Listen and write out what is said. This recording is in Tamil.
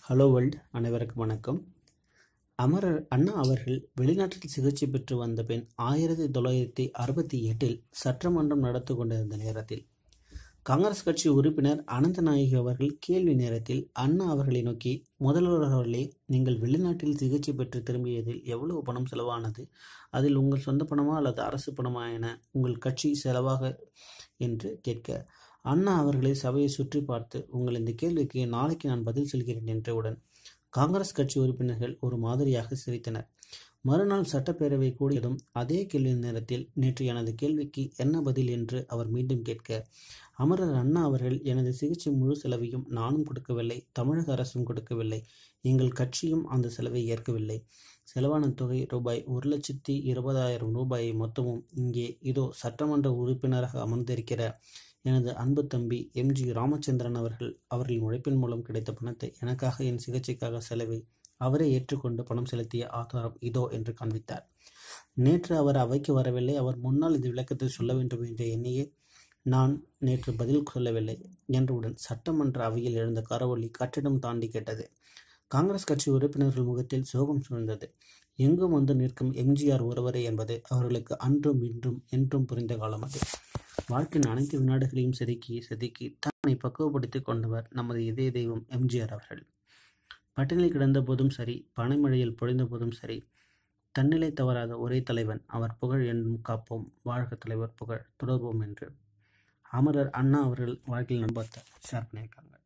ஹலோ வேர்ல்ட் அனைவருக்கும் வணக்கம் அமரர் அண்ணா அவர்கள் வெளிநாட்டில் சிகிச்சை பெற்று வந்த பின் ஆயிரத்தி தொள்ளாயிரத்தி அறுபத்தி எட்டில் சட்டமன்றம் நடந்து கொண்டிருந்த நேரத்தில் காங்கிரஸ் கட்சி உறுப்பினர் அனந்தநாயகி அவர்கள் கேள்வி நேரத்தில் அண்ணா அவர்களை நோக்கி முதல்வர் அவர்களே நீங்கள் வெளிநாட்டில் சிகிச்சை பெற்று திரும்பியதில் எவ்வளவு பணம் செலவானது அதில் உங்கள் சொந்த பணமா அல்லது அரசு பணமா என உங்கள் கட்சி செலவாக என்று கேட்க அண்ணா அவர்களை சபையை சுற்றி பார்த்து உங்கள் இந்த கேள்விக்கு நாளைக்கு நான் பதில் சொல்கிறேன் என்றவுடன் காங்கிரஸ் கட்சி உறுப்பினர்கள் ஒரு மாதிரியாக சிரித்தனர் மறுநாள் சட்டப்பேரவை கூடியதும் அதே கேள்வி நேரத்தில் நேற்று எனது கேள்விக்கு என்ன பதில் என்று அவர் மீண்டும் கேட்க அமரர் அண்ணா அவர்கள் எனது சிகிச்சை முழு செலவையும் நானும் கொடுக்கவில்லை தமிழக அரசும் கொடுக்கவில்லை எங்கள் கட்சியும் அந்த செலவை ஏற்கவில்லை செலவான தொகை ரூபாய் ஒரு லட்சத்தி இருபதாயிரம் ரூபாயை மொத்தமும் இங்கே இதோ சட்டமன்ற உறுப்பினராக அமர்ந்திருக்கிற எனது அன்பு தம்பி எம்ஜி ராமச்சந்திரன் அவர்கள் அவர்களின் உழைப்பின் மூலம் கிடைத்த பணத்தை எனக்காக என் சிகிச்சைக்காக செலவை அவரே ஏற்றுக்கொண்டு பணம் செலுத்திய ஆதாரம் இதோ என்று காண்பித்தார் நேற்று அவர் அவைக்கு வரவில்லை அவர் முன்னால் இந்த விளக்கத்தை சொல்ல வேண்டும் என்ற எண்ணியே நான் நேற்று பதில் சொல்லவில்லை என்றவுடன் சட்டமன்ற அவையில் எழுந்த கரவொலி கட்டிடம் தாண்டி கேட்டது காங்கிரஸ் கட்சி உறுப்பினர்கள் முகத்தில் சோகம் சூழ்ந்தது எங்கும் வந்து நிற்கும் எம்ஜிஆர் ஒருவரே என்பது அவர்களுக்கு அன்றும் இன்றும் என்றும் புரிந்த காலம் அது வாழ்க்கையின் அனைத்து வினாடுகளையும் செதுக்கி செதுக்கி தன்னை பக்குவப்படுத்திக் கொண்டவர் நமது இதய தெய்வம் எம்ஜிஆர் அவர்கள் பட்டினி கிடந்த போதும் சரி பனைமழையில் பொழிந்த போதும் சரி தன்னிலை தவறாத ஒரே தலைவன் அவர் புகழ் என்றும் காப்போம் வாழ்க தலைவர் புகழ் தொடர்வோம் என்று அமரர் அண்ணா அவர்கள் வாழ்க்கையில் நம்பத்தை ஷேர் பண்ணியிருக்காங்க